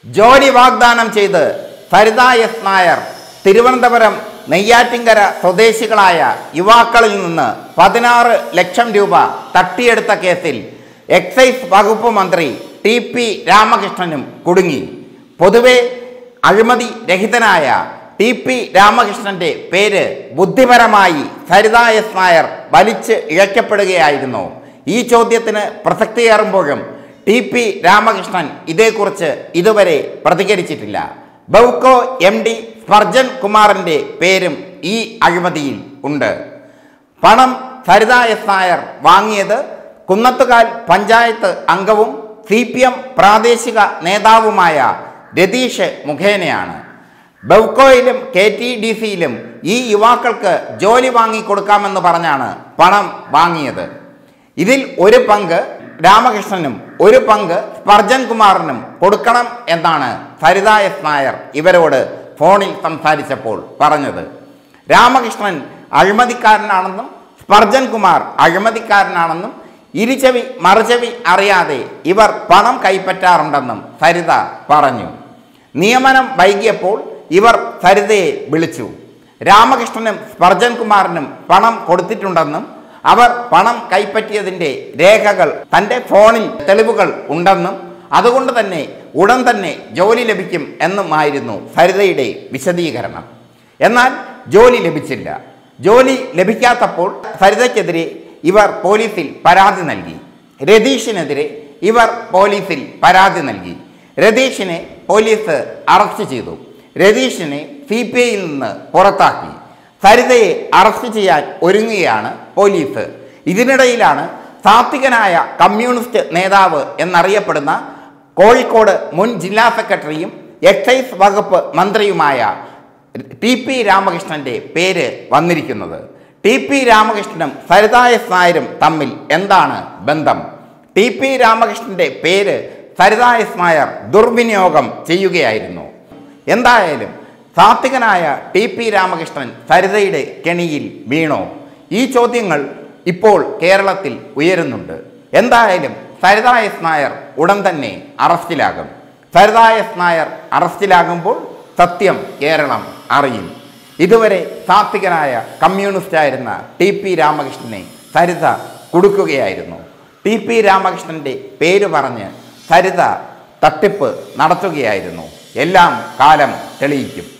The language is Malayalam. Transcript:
ജോലി വാഗ്ദാനം ചെയ്ത് സരിത എസ് നായർ തിരുവനന്തപുരം നെയ്യാറ്റിങ്കര സ്വദേശികളായ യുവാക്കളിൽ നിന്ന് പതിനാറ് ലക്ഷം രൂപ തട്ടിയെടുത്ത കേസിൽ എക്സൈസ് വകുപ്പ് മന്ത്രി ടി പി രാമകൃഷ്ണനും കുടുങ്ങി പൊതുവെ അഴിമതി രഹിതനായ ടി പി രാമകൃഷ്ണന്റെ പേര് ബുദ്ധിപരമായി സരിത എസ് നായർ വലിച്ച് ഇഴക്കപ്പെടുകയായിരുന്നു ഈ ചോദ്യത്തിന് പ്രസക്തിയേറുമ്പോഴും ടി പി രാമകൃഷ്ണൻ ഇതേക്കുറിച്ച് ഇതുവരെ പ്രതികരിച്ചിട്ടില്ല ബൗക്കോ എം ഡി സ്പർജൻ കുമാറിൻ്റെ പേരും ഈ അഴിമതിയിൽ ഉണ്ട് പണം സരിത എസ് നായർ വാങ്ങിയത് കുന്നത്തുകാൽ പഞ്ചായത്ത് അംഗവും സി പി എം പ്രാദേശിക നേതാവുമായ രതീഷ് മുഖേനയാണ് ബെവ്കോയിലും കെ ടി ഡി സിയിലും ഈ യുവാക്കൾക്ക് ജോലി വാങ്ങിക്കൊടുക്കാമെന്ന് പറഞ്ഞാണ് പണം വാങ്ങിയത് ഇതിൽ ഒരു പങ്ക് രാമകൃഷ്ണനും ഒരു പങ്ക് സ്പർജൻ കുമാറിനും കൊടുക്കണം എന്നാണ് സരിത എസ് നായർ ഇവരോട് ഫോണിൽ സംസാരിച്ചപ്പോൾ പറഞ്ഞത് രാമകൃഷ്ണൻ അഴിമതിക്കാരനാണെന്നും സ്പർജൻ കുമാർ അഴിമതിക്കാരനാണെന്നും ഇരുചെവി മറുചെവി അറിയാതെ ഇവർ പണം കൈപ്പറ്റാറുണ്ടെന്നും സരിത പറഞ്ഞു നിയമനം വൈകിയപ്പോൾ ഇവർ സരിതയെ വിളിച്ചു രാമകൃഷ്ണനും സ്പർജൻ കുമാറിനും പണം കൊടുത്തിട്ടുണ്ടെന്നും അവർ പണം കൈപ്പറ്റിയതിൻ്റെ രേഖകൾ തൻ്റെ ഫോണിൽ തെളിവുകൾ ഉണ്ടെന്നും അതുകൊണ്ട് തന്നെ ഉടൻ തന്നെ ജോലി ലഭിക്കും എന്നുമായിരുന്നു സരിതയുടെ വിശദീകരണം എന്നാൽ ജോലി ലഭിച്ചില്ല ജോലി ലഭിക്കാത്തപ്പോൾ സരിതയ്ക്കെതിരെ ഇവർ പോലീസിൽ പരാതി നൽകി രതീഷിനെതിരെ ഇവർ പോലീസിൽ പരാതി നൽകി രതീഷിനെ പോലീസ് അറസ്റ്റ് ചെയ്തു രതീഷിനെ സി പി ഐയിൽ നിന്ന് പുറത്താക്കി സരിതയെ അറസ്റ്റ് ചെയ്യാൻ ഒരുങ്ങുകയാണ് പോലീസ് ഇതിനിടയിലാണ് സാത്വികനായ കമ്മ്യൂണിസ്റ്റ് നേതാവ് എന്നറിയപ്പെടുന്ന കോഴിക്കോട് മുൻ ജില്ലാ സെക്രട്ടറിയും എക്സൈസ് വകുപ്പ് മന്ത്രിയുമായ ടി പി രാമകൃഷ്ണന്റെ പേര് വന്നിരിക്കുന്നത് ടി പി രാമകൃഷ്ണനും സരിത എസ് നായരും തമ്മിൽ എന്താണ് ബന്ധം ടി പി രാമകൃഷ്ണന്റെ പേര് സരിത എസ് നായർ ദുർവിനിയോഗം ചെയ്യുകയായിരുന്നു എന്തായാലും സാത്വികനായ ടി പി രാമകൃഷ്ണൻ സരിതയുടെ കെണിയിൽ വീണോ ഈ ചോദ്യങ്ങൾ ഇപ്പോൾ കേരളത്തിൽ ഉയരുന്നുണ്ട് എന്തായാലും സരിത എസ് നായർ ഉടൻ തന്നെ അറസ്റ്റിലാകും സരിത എസ് നായർ അറസ്റ്റിലാകുമ്പോൾ സത്യം കേരളം അറിയും ഇതുവരെ സാത്വികനായ കമ്മ്യൂണിസ്റ്റായിരുന്ന ടി പി രാമകൃഷ്ണനെ സരിത കൊടുക്കുകയായിരുന്നു ടി പി രാമകൃഷ്ണൻ്റെ പേര് പറഞ്ഞ് സരിത തട്ടിപ്പ് നടത്തുകയായിരുന്നു എല്ലാം കാലം തെളിയിക്കും